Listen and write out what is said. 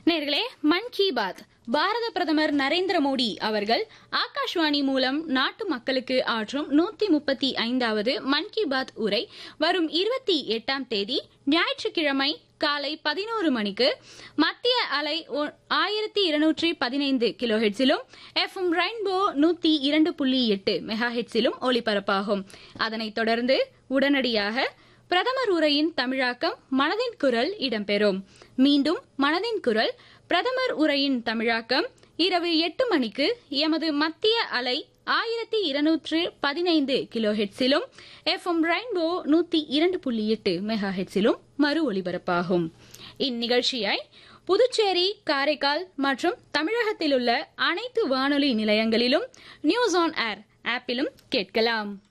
நேர்களே மன் கி பாத் பாரத பிரதமர் நரேந்திர மோடி அவர்கள் ஆகாஷ்வாணி மூலம் நாட்டு மக்களுக்கு ஆற்றும் நூத்தி முப்பத்தி ஐந்தாவது மன் கி பாத் உரை வரும் இருபத்தி எட்டாம் தேதி ஞாயிற்றுக்கிழமை காலை பதினோரு மணிக்கு மத்திய அலை ஒ- ஆயிரத்தி இருநூற்றி பதினைந்து கிலோ ஹெட்ஸிலும் எஃப்எம் ரெயின்போ நூத்தி இரண்டு புள்ளி எட்டு மெகா ஹெட்ஸிலும் ஒலிபரப்பாகும் அதனைத் தொடர்ந்து உடனடியாக பிரதமர் உரையின் தமிழாக்கம் மனதின் குரல் இடம்பெறும் மீண்டும் மனதின் குரல் பிரதமர் உரையின் தமிழாக்கம் இரவு எட்டு மணிக்கு எமது மத்திய அலை ஆயிரத்தி இருநூற்று பதினைந்து கிலோ ஹெட்ஸிலும் எஃப்எம் ரெயின்போ நூத்தி இரண்டு புள்ளி எட்டு மெகா ஹெட்ஸிலும் மறு ஒலிபரப்பாகும் இந்நிகழ்ச்சியை புதுச்சேரி காரைக்கால் மற்றும் தமிழகத்தில் உள்ள அனைத்து வானொலி நிலையங்களிலும் நியூஸ் ஆன் ஏர் ஆப்பிலும் கேட்கலாம்